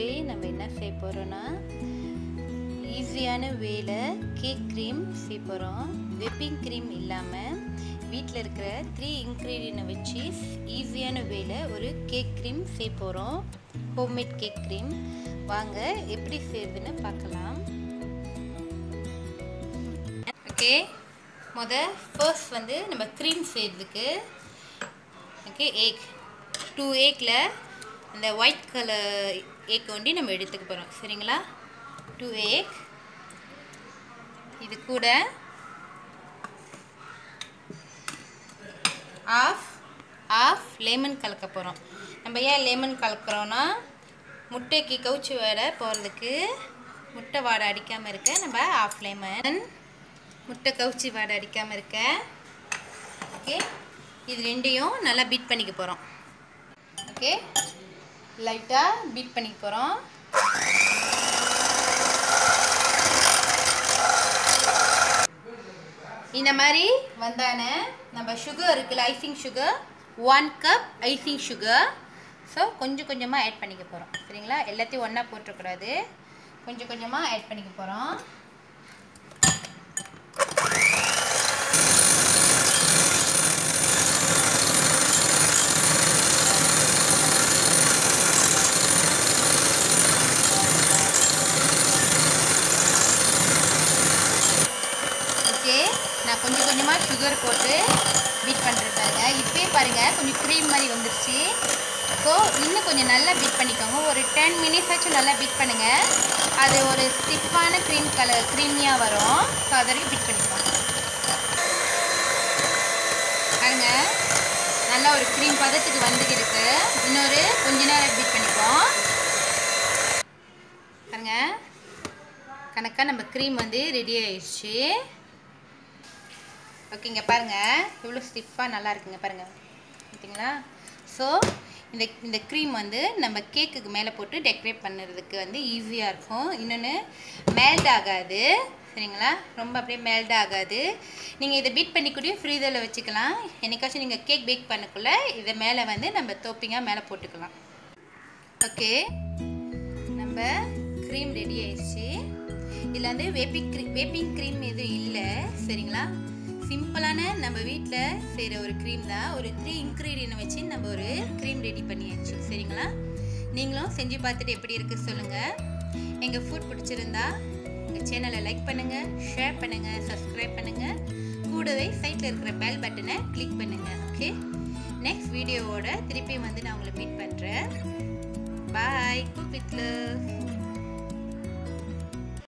today நம்ம என்ன செய்ய போகிறோன்னா ஈஸியான வேல கேக் க்ரீம் செய்ய போகிறோம் whipping க்ரீம் இல்லாமல் வீட்டில் இருக்கிற த்ரீ இன்க்ரீடியனை வச்சு ஈஸியான வேல ஒரு கேக் க்ரீம் செய்ய போகிறோம் ஹோம்மேட் கேக் க்ரீம் வாங்க எப்படி செய்யறதுன்னு பார்க்கலாம் ஓகே முத ஃபர்ஸ்ட் வந்து நம்ம க்ரீம் செய்யறதுக்கு ஓகே ஏக் டூ ஏக்கில் அந்த ஒயிட் கலர் ஏக் ஒண்டி நம்ம எடுத்துக்க போகிறோம் சரிங்களா டூ ஏக் இது கூட ஆஃப் ஆஃப் லெமன் கலக்க போகிறோம் நம்ம ஏன் லெமன் கலக்கிறோன்னா முட்டைக்கு கவுச்சி வாடை போகிறதுக்கு முட்டை வாடை அடிக்காமல் இருக்க நம்ம ஆஃப் லெமன் முட்டை கவுச்சி வாடை அடிக்காமல் இருக்க ஓகே இது ரெண்டையும் நல்லா பீட் பண்ணிக்க போகிறோம் ஓகே லைட்டாக பீட் பண்ணிக்க போகிறோம் இந்த மாதிரி வந்தானே நம்ம சுகர் இருக்குல்ல icing sugar one cup icing sugar so கொஞ்சம் கொஞ்சமாக ஆட் பண்ணிக்க போகிறோம் சரிங்களா எல்லாத்தையும் ஒன்றா போட்டுறக்கூடாது கொஞ்சம் கொஞ்சமாக ஆட் பண்ணிக்க போகிறோம் ஓகே நான் கொஞ்சம் கொஞ்சமாக சுகர் போட்டு பீட் பண்ணுறேன் பாருங்க இப்போயே பாருங்கள் கொஞ்சம் க்ரீம் மாதிரி வந்துருச்சு ஸோ இன்னும் கொஞ்சம் நல்லா பீட் பண்ணிக்கோங்க ஒரு டென் மினிட்ஸ் ஆச்சும் நல்லா பீட் பண்ணுங்கள் அது ஒரு ஸ்டிஃபான க்ரீம் கலர் க்ரீமியாக வரும் ஸோ அது வரைக்கும் பீட் பண்ணிக்கோங்க பாருங்க நல்லா ஒரு க்ரீம் பதத்துக்கு வந்துட்டு இருக்கு இன்னொரு கொஞ்ச நேரம் பீட் பண்ணிப்போம் பாருங்க கணக்காக நம்ம க்ரீம் வந்து ரெடி ஆயிடுச்சு ஓகேங்க பாருங்கள் இவ்வளோ ஸ்டிஃபாக நல்லா இருக்குங்க பாருங்கள் பார்த்தீங்களா ஸோ இந்த இந்த க்ரீம் வந்து நம்ம கேக்குக்கு மேலே போட்டு டெக்கரேட் பண்ணுறதுக்கு வந்து ஈஸியாக இருக்கும் இன்னொன்று மேல்ட் ஆகாது சரிங்களா ரொம்ப அப்படியே மேல்ட் ஆகாது நீங்கள் இதை பீட் பண்ணி கூட ஃப்ரீசரில் வச்சுக்கலாம் என்னைக்காச்சும் நீங்கள் கேக் பேக் பண்ணக்குள்ளே இதை மேலே வந்து நம்ம தோப்பிங்காக மேலே போட்டுக்கலாம் ஓகே நம்ம க்ரீம் ரெடி ஆயிடுச்சு இதில் வந்து வேப்பிங் க்ரீம் வேப்பிங் க்ரீம் எதுவும் இல்லை சரிங்களா சிம்பிளான நம்ம வீட்டில் செய்கிற ஒரு க்ரீம் தான் ஒரு த்ரீ இன்க்ரீடியனை வச்சு நம்ம ஒரு க்ரீம் ரெடி பண்ணியாச்சு சரிங்களா நீங்களும் செஞ்சு பார்த்துட்டு எப்படி இருக்குது சொல்லுங்கள் எங்கள் ஃபுட் பிடிச்சிருந்தா எங்கள் சேனலை லைக் பண்ணுங்கள் ஷேர் பண்ணுங்கள் சப்ஸ்கிரைப் பண்ணுங்கள் கூடவே சைட்டில் இருக்கிற பெல் பட்டனை கிளிக் பண்ணுங்கள் ஓகே நெக்ஸ்ட் வீடியோவோட திருப்பி வந்து நான் உங்களை மீட் பண்ணுறேன் பாய் குக் வித் லவ்